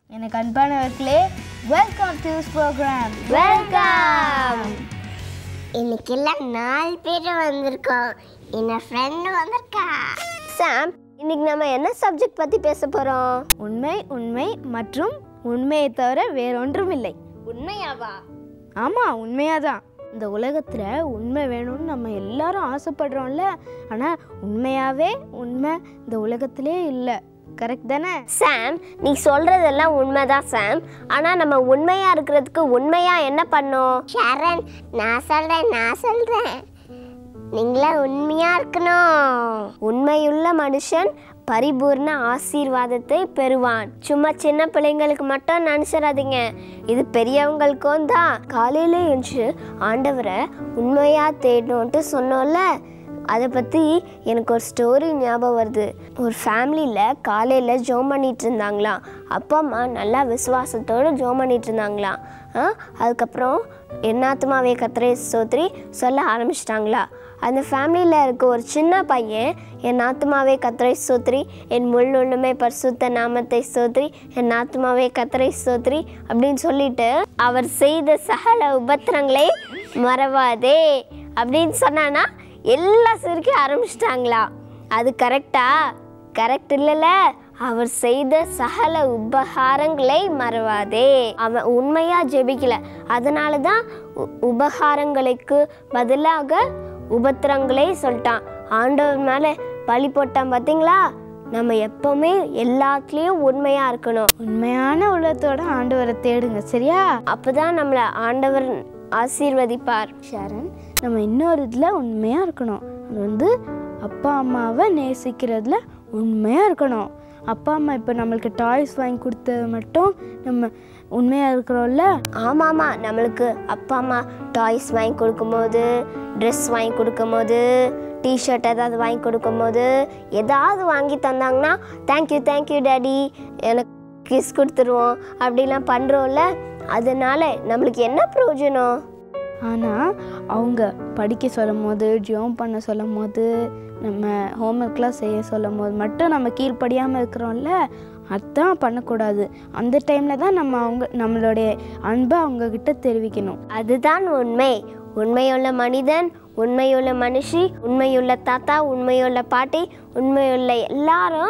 எனக்கு அன்பானவர்களே welcome to program welcome இன்னைக்கு எல்லாம் நாலு பேர் வந்திருக்கோம் என் ஃப்ரெண்டு வந்திருக்கா சாம் இன்னைக்கு நம்ம என்ன சப்ஜெக்ட் பத்தி பேச போறோம் உண்மை உண்மை மற்றும் உண்மையை தவிர வேறொன்றும் இல்லை உண்மையாவா ஆமாம் உண்மையாக தான் இந்த உலகத்தில் உண்மை வேணும்னு நம்ம எல்லாரும் ஆசைப்படுறோம்ல ஆனால் உண்மையாகவே உண்மை இந்த உலகத்திலே இல்லை கரெக்ட் தானே சாம் நீ சொல்றதெல்லாம் உண்மைதான் சாம் ஆனா நம்ம உண்மையா இருக்கிறதுக்கு உண்மையா என்ன பண்ணோம் ஷரண் நான் சொல்றேன் நான் சொல்றேன் நீங்களா உண்மையா இருக்கணும் உண்மையுள்ள மனுஷன் பரிபூர்ண ஆசீர்வாதத்தை பெறுவான் சும்மா சின்ன பிள்ளைங்களுக்கு மட்டும் நினைச்சிடாதீங்க இது பெரியவங்களுக்கும் தான் காலையில எழுந்து ஆண்டவரை உண்மையா தேடணும்ட்டு சொன்னோம்ல அதை பற்றி எனக்கு ஒரு ஸ்டோரி ஞாபகம் வருது ஒரு ஃபேமிலியில் காலையில் ஜோம் பண்ணிட்டு இருந்தாங்களாம் அப்பா அம்மா நல்லா விசுவாசத்தோடு ஜோம் பண்ணிட்டு இருந்தாங்களாம் ஆ, அதுக்கப்புறம் என்னாத்துமாவே கத்திரை சோத்ரி சொல்ல ஆரம்பிச்சிட்டாங்களா அந்த ஃபேமிலியில் இருக்க ஒரு சின்ன பையன் என் ஆத்துமாவே கத்திரை சோத்ரி என் முள்ளுள்ளுமே பரிசுத்த நாமத்தை சோத்ரி என் ஆத்துமாவே கத்திரை சோத்ரி அப்படின்னு சொல்லிட்டு அவர் செய்த சகல உபத்திரங்களை மறவாதே அப்படின்னு சொன்னானா எல்லாம் சிரிக்க ஆரம்பிச்சிட்டாங்களா அது கரெக்டா கரெக்ட் இல்லைல்ல அவர் செய்த சகல உபகாரங்களை மறவாதே அவன் உண்மையா ஜெபிக்கல அதனால தான் உ- உபகாரங்களுக்கு பதிலாக உபத்திரங்களே சொல்லிட்டான் ஆண்டவர் மேலே பழி போட்டான் பார்த்தீங்களா நம்ம எப்பவுமே எல்லாத்துலேயும் உண்மையா இருக்கணும் உண்மையான உள்ளத்தோட ஆண்டவரை தேடுங்க சரியா அப்பதான் நம்மளை ஆண்டவர் ஆசீர்வதிப்பார் ஷாரன் நம்ம இன்னொரு இதில் உண்மையாக இருக்கணும் அது வந்து அப்பா அம்மாவை நேசிக்கிறதுல உண்மையாக இருக்கணும் அப்பா அம்மா இப்போ நம்மளுக்கு டாய்ஸ் வாங்கி கொடுத்தது மட்டும் நம்ம உண்மையாக இருக்கிறோம்ல ஆமாம்மா நம்மளுக்கு அப்பா அம்மா டாய்ஸ் வாங்கி கொடுக்கும்போது ட்ரெஸ் வாங்கி கொடுக்கும்போது டிஷர்ட் ஏதாவது வாங்கி கொடுக்கும்போது ஏதாவது வாங்கி தந்தாங்கன்னா தேங்க்யூ தேங்க்யூ டேடி எனக்கு கிஸ் கொடுத்துருவோம் அப்படிலாம் பண்ணுறோம்ல அதனால நம்மளுக்கு என்ன பிரயோஜனம் ஆனால் அவங்க படிக்க சொல்லும் போது ஜோம் பண்ண சொல்லும் போது நம்ம ஹோம்ஒர்க்லாம் செய்ய சொல்லும் போது மட்டும் நம்ம கீழ்ப்படியாமல் இருக்கிறோம்ல அதான் பண்ணக்கூடாது அந்த டைமில் தான் நம்ம அவங்க நம்மளுடைய அன்பை அவங்கக்கிட்ட தெரிவிக்கணும் அதுதான் உண்மை உண்மையுள்ள மனிதன் உண்மையுள்ள மனுஷி உண்மையுள்ள தாத்தா உண்மையுள்ள பாட்டி உண்மையுள்ள எல்லாரும்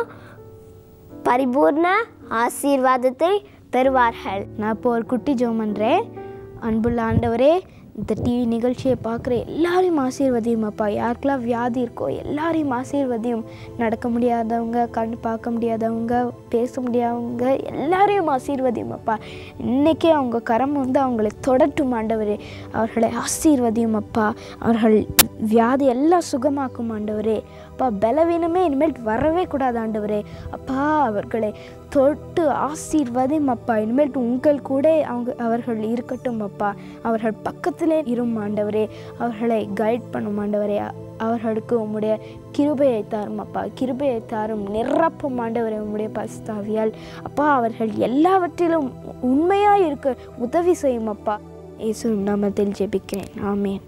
பரிபூர்ண ஆசீர்வாதத்தை பெறுவார்கள் நான் இப்போ ஒரு குட்டி ஜோம் பண்ணுறேன் அன்புள்ள ஆண்டவரே இந்த டிவி நிகழ்ச்சியை பார்க்குற எல்லாரையும் ஆசீர்வதியும் அப்பா யாருக்கெல்லாம் வியாதி இருக்கோ எல்லாரையும் ஆசீர்வதியும் நடக்க முடியாதவங்க கண் பார்க்க முடியாதவங்க பேச முடியாதவங்க எல்லாரையும் ஆசீர்வதியும் அப்பா இன்றைக்கே அவங்க கரம் வந்து அவங்களை தொடட்டும் ஆண்டவரே அவர்களை ஆசீர்வதியும் அப்பா அவர்கள் வியாதி எல்லாம் சுகமாக்கும் ஆண்டவரே அப்பா பலவீனமே இனிமேல் வரவே கூடாது ஆண்டவரே அப்பா அவர்களை தொட்டு ஆசீர்வதியும் அப்பா இனிமேல் உங்கள் கூட அவங்க அவர்கள் இருக்கட்டும் அப்பா அவர்கள் பக்கத்திலே இரும் ஆண்டவரே அவர்களை கைட் பண்ணும் ஆண்டவரே அவர்களுக்கு உம்முடைய கிருபையை தாரும் அப்பா கிருபையை தாரும் நிரப்பும் ஆண்டவரே உம்முடைய பரிசுத்தாவியால் அப்பா அவர்கள் எல்லாவற்றிலும் உண்மையாக இருக்க உதவி செய்யும் அப்பா இயேசு நாமத்தில் ஜெபிக்கிறேன் ஆமென்